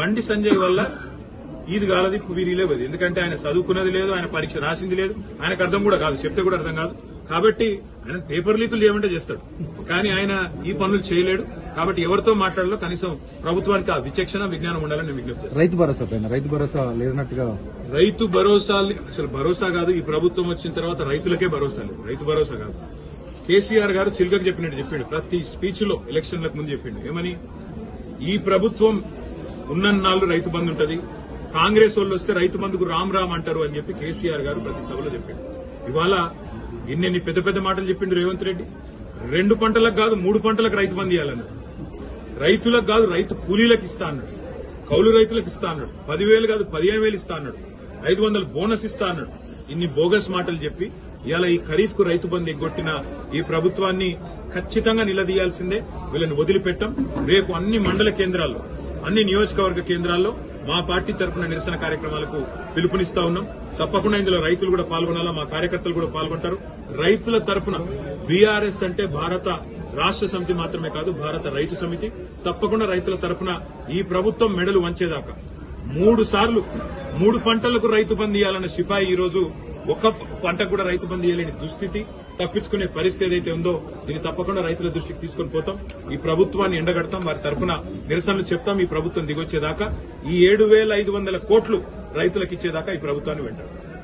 బండి సంజయ్ వల్ల ఇది కాలది వీరి లేవదు ఎందుకంటే ఆయన చదువుకున్నది లేదు ఆయన పరీక్ష రాసింది లేదు ఆయనకు అర్థం కూడా కాదు చెప్తే కూడా అర్థం కాదు కాబట్టి ఆయన పేపర్ లీకులు చేయమంటే చేస్తాడు కానీ ఆయన ఈ పనులు చేయలేడు కాబట్టి ఎవరితో మాట్లాడాలో కనీసం ప్రభుత్వానికి ఆ విచక్షణ విజ్ఞానం ఉండాలని నేను విజ్ఞప్తి చేస్తాను రైతు భరోసా పైన రైతు భరోసా లేనట్టుగా రైతు భరోసా అసలు భరోసా కాదు ఈ ప్రభుత్వం వచ్చిన తర్వాత రైతులకే భరోసా లేదు రైతు భరోసా కాదు కేసీఆర్ గారు చిలుకకు చెప్పినట్టు చెప్పిండు ప్రతి స్పీచ్ లో ఎలక్షన్లకు ముందు చెప్పిండు ఏమని ఈ ప్రభుత్వం ఉన్నన్నాళ్ళు రైతు బంధు ఉంటది కాంగ్రెస్ వాళ్ళు వస్తే రైతు బంధుకు రామ్ రామ్ అంటారు అని చెప్పి కేసీఆర్ గారు ప్రతి సభలో చెప్పిండు ఇవాళ ఇన్ని పెద్ద పెద్ద మాటలు చెప్పిండు రేవంత్ రెడ్డి రెండు పంటలకు కాదు మూడు పంటలకు రైతు బంధు ఇవ్వాలన్నారు రైతులకు కాదు రైతు కూలీలకు ఇస్తా అన్నాడు కౌలు రైతులకు ఇస్తా అన్నాడు పదివేలు కాదు పదిహేను వేలు ఇస్తా అన్నాడు ఐదు వందలు బోనస్ ఇస్తా అన్నాడు ఇన్ని బోగస్ మాటలు చెప్పి ఇవాళ ఈ ఖరీఫ్ కు రైతు బంధు ఎగ్గొట్టిన ఈ ప్రభుత్వాన్ని ఖచ్చితంగా నిలదీయాల్సిందే వీళ్ళని వదిలిపెట్టం రేపు అన్ని మండల కేంద్రాల్లో అన్ని నియోజకవర్గ కేంద్రాల్లో మా పార్టీ తరఫున నిరసన కార్యక్రమాలకు పిలుపునిస్తా ఉన్నాం తప్పకుండా ఇందులో రైతులు కూడా పాల్గొనాలా మా కార్యకర్తలు కూడా పాల్గొంటారు రైతుల తరఫున బీఆర్ఎస్ అంటే భారత రాష్ట్ర సమితి మాత్రమే కాదు భారత రైతు సమితి తప్పకుండా రైతుల తరఫున ఈ ప్రభుత్వం మెడలు వంచేదాకా మూడు సార్లు మూడు పంటలకు రైతు బంద్ ఇవ్వాలన్న సిపాయి ఈ రోజు ఒక్క పంటకు కూడా రైతు బంద్ ఇవ్వలేని దుస్థితి తప్పించుకునే పరిస్థితి ఏదైతే ఉందో దీన్ని తప్పకుండా రైతుల దృష్టికి తీసుకొని పోతాం ఈ ప్రభుత్వాన్ని ఎండగడతాం వారి తరఫున నిరసనలు చెప్తాం ఈ ప్రభుత్వం దిగొచ్చేదాకా ఈ ఏడు వేల ఐదు వందల కోట్లు రైతులకు ఇచ్చేదాకా ఈ ప్రభుత్వాన్ని వెంటాడు